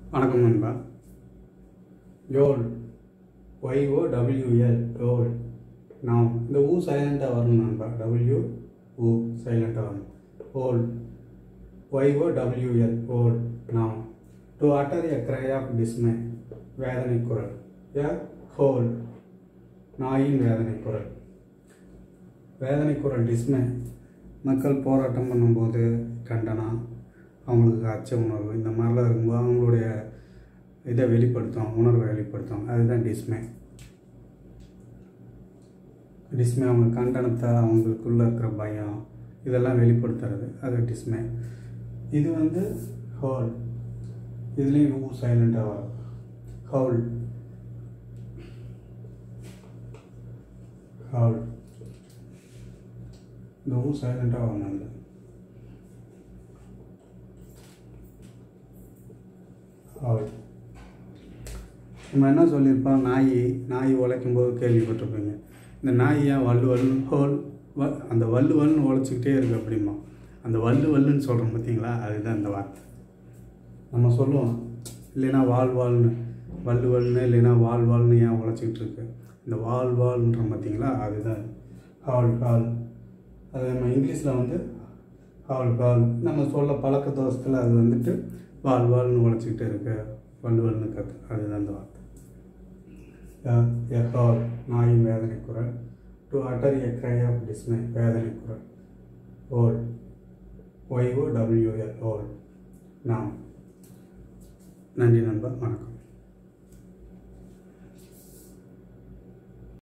வணக்கம் நண்பா யோல் ஒய்ஓ டபிள்யூஎல் யோல் நான் இந்த ஊ சைலண்ட்டாக வரணும் நண்பா டபிள்யூ ஊ சைலண்ட்டாக வரணும் ஓல் ஒய்ஓ W L yowl noun to utter a cry of dismay வேதனை குரல் எ ஹோல் நாயின் வேதனை குரல் வேதனை குரல் டிஸ்மே மக்கள் போராட்டம் பண்ணும்போது கண்டனம் அவங்களுக்கு அச்ச உணர்வு இந்த மாதிரிலாம் இருக்கும்போது அவங்களுடைய இதை வெளிப்படுத்தும் உணர்வை வெளிப்படுத்தும் அதுதான் டிஸ்மே டிஸ்மே அவங்க கண்டனத்தை அவங்களுக்குள்ள இருக்கிற பயம் இதெல்லாம் வெளிப்படுத்துறது அது டிஸ்மே இது வந்து ஹோல் இதுலேயும் ஊ சைலண்ட்டாக வரும் ஹவுல் ஹவுல் இந்த ஊ சைலண்ட்டாக வரணும் இல்லை ஹவுல் நம்ம என்ன சொல்லியிருப்போம் நாய் நாய் உழைக்கும் போது கேள்விப்பட்டிருப்பீங்க இந்த நாய் ஏன் வல்லு வல்லு ஹோல் வ அந்த வல்லு வல்லுன்னு உழைச்சிக்கிட்டே இருக்கு அப்படிமா அந்த வல்லு வல்லுன்னு சொல்கிறோம் பார்த்தீங்களா அதுதான் இந்த வார்த்தை நம்ம சொல்லுவோம் இல்லைன்னா வால் வால்னு வல்லு வல்லுன்னு இல்லைன்னா வால் வால்னு ஏன் உழைச்சிக்கிட்டு இருக்கு இந்த வால் வால்ன்றோம் பார்த்தீங்களா அதுதான் ஹால் ஹால் அது நம்ம இங்கிலீஷில் வந்து ஹால் ஹால் நம்ம சொல்ல பழக்க தோசத்தில் அது வந்துட்டு வால் வால்னு உழைச்சிக்கிட்டே இருக்கு வல்லு வல்லுன்னு கற்று அதுதான் அந்த வார்த்தை எ ஹால் நாயின் வேதனை குரல் to utter a cry of dismay வேதனை குரல் ஓல் ஒய்ஓ டபிள்யூஎல் ஓல் நாம் நன்றி நண்பா வணக்கம்